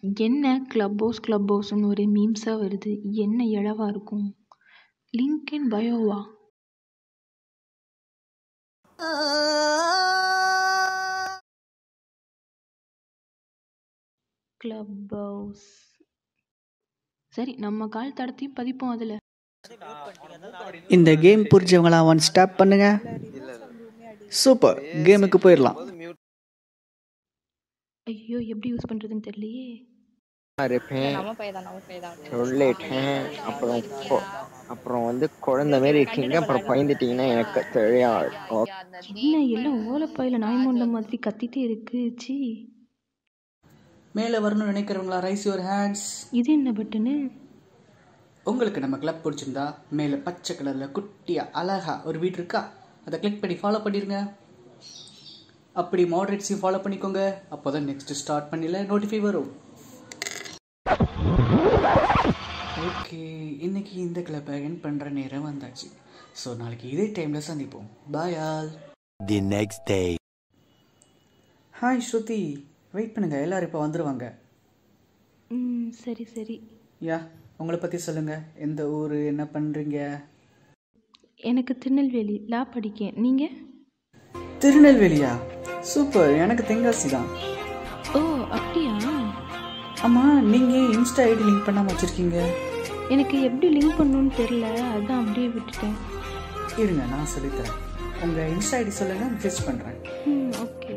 என்ன club house club ஹவுஸ்னு ஒரே மீம்ஸாக வருது என்ன இழவா இருக்கும் லிங்க் இன் பயோவா கிளப் ஹவுஸ் சரி நம்ம கால் தடத்தையும் பதிப்போம் அதில் இந்த கேம் புரிஞ்சவங்களாம் ஒன் ஸ்டாப் பண்ணுங்க சூப்பர் கேமுக்கு போயிடலாம் ஐயோ எப்படி யூஸ் பண்ணுறதுன்னு தெரியலையே இருப்பேன் நம்ம பையன் தான் நம்ம பையன் தான் சொல்லிட்டேன் அப்புறம் கொ- அப்புறம் வந்து குழந்தை மாதிரி இருக்கீங்க அப்புறம் பயந்துட்டீங்கன்னா எனக்கு தெரியாது ஓ- என்ன எல்லாம் ஓலப்பாயில் நாய் மொண்ட மாதிரி கத்திட்டே இருக்கு சி மேலே வரணும்னு நினைக்கிறவங்களா ரைஸ் யுவர் ஹேண்ட்ஸ் இது என்ன பட்டனு உங்களுக்கு நம்ம கிளப் பிடிச்சிருந்தா மேலே பச்சை கலரில் குட்டியாக அழகா ஒரு வீடு இருக்கா அதை கிளிக் பண்ணி ஃபாலோ பண்ணிடுங்க அப்படி மாடரேட்ஸையும் ஃபாலோ பண்ணிக்கோங்க அப்போ தான் நெக்ஸ்ட் ஸ்டார்ட் பண்ணல நோட்டிஃபை வரும் ஓகே இன்னைக்கு இந்த கிளப்பை என் பண்ணுற நேரம் வந்தாச்சு ஸோ நாளைக்கு இதே டைமில் சந்திப்போம் bye all The next day. Hi Shruti wait பண்ணுங்க எல்லாரும் இப்போ வந்துடுவாங்க ம் சரி சரி யா உங்களை பற்றி சொல்லுங்கள் எந்த ஊர் என்ன பண்ணுறீங்க எனக்கு திருநெல்வேலி லா படிக்கேன் நீங்கள் திருநெல்வேலியா சூப்பர் எனக்கு தென்காசி தான் ஓ அப்படியா ஆமாம் நீங்கள் இன்ஸ்டா ஐடி லிங்க் பண்ணாமல் வச்சுருக்கீங்க எனக்கு எப்படி லிங்க் பண்ணணும்னு தெரில அதான் அப்படியே விட்டுட்டேன் இருங்க நான் சொல்லித்தரேன் உங்கள் இன்ஸ்டா ஐடி சொல்லுங்கள் மெசேஜ் பண்ணுறேன் ம் ஓகே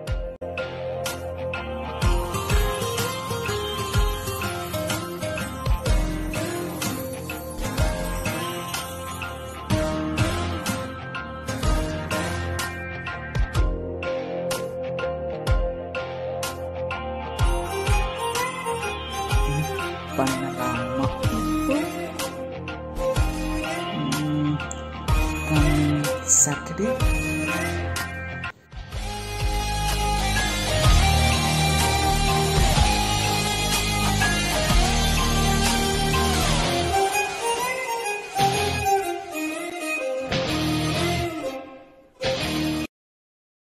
பண்ணலாமா சாட்டர்டே